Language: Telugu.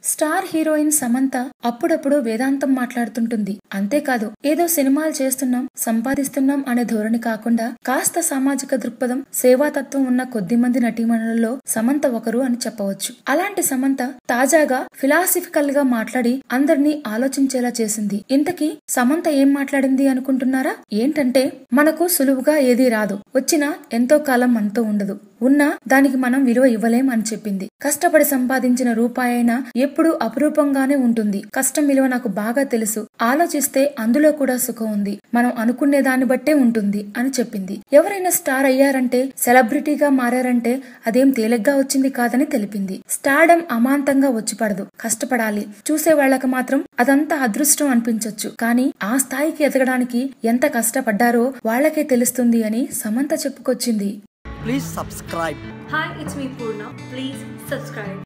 స్టార్ హీరోయిన్ సమంత అప్పుడప్పుడు వేదాంతం మాట్లాడుతుంటుంది అంతేకాదు ఏదో సినిమాలు చేస్తున్నాం సంపాదిస్తున్నాం అనే ధోరణి కాకుండా కాస్త సామాజిక దృక్పథం సేవాతత్వం ఉన్న కొద్ది మంది నటీమణులలో సమంత ఒకరు అని చెప్పవచ్చు అలాంటి సమంత తాజాగా ఫిలాసఫికల్ గా మాట్లాడి అందరినీ ఆలోచించేలా చేసింది ఇంతకీ సమంత ఏం మాట్లాడింది అనుకుంటున్నారా ఏంటంటే మనకు సులువుగా ఏదీ రాదు వచ్చినా ఎంతో కాలం మనతో ఉండదు ఉన్నా దానికి మనం విలువ ఇవ్వలేం అని చెప్పింది కష్టపడి సంపాదించిన రూపాయైనా ఎప్పుడూ అపురూపంగానే ఉంటుంది కష్టం విలువ నాకు బాగా తెలుసు ఆలోచిస్తే అందులో కూడా సుఖం ఉంది మనం అనుకునే దాన్ని బట్టే ఉంటుంది అని చెప్పింది ఎవరైనా స్టార్ అయ్యారంటే సెలబ్రిటీగా మారారంటే అదేం తేలిగ్గా వచ్చింది కాదని తెలిపింది స్టార్డం అమాంతంగా వచ్చి పడదు కష్టపడాలి చూసే వాళ్ళకి మాత్రం అదంతా అదృష్టం అనిపించొచ్చు కానీ ఆ స్థాయికి ఎదగడానికి ఎంత కష్టపడ్డారో వాళ్ళకే తెలుస్తుంది అని సమంత చెప్పుకొచ్చింది Please subscribe. Hi, it's me Purna. Please subscribe.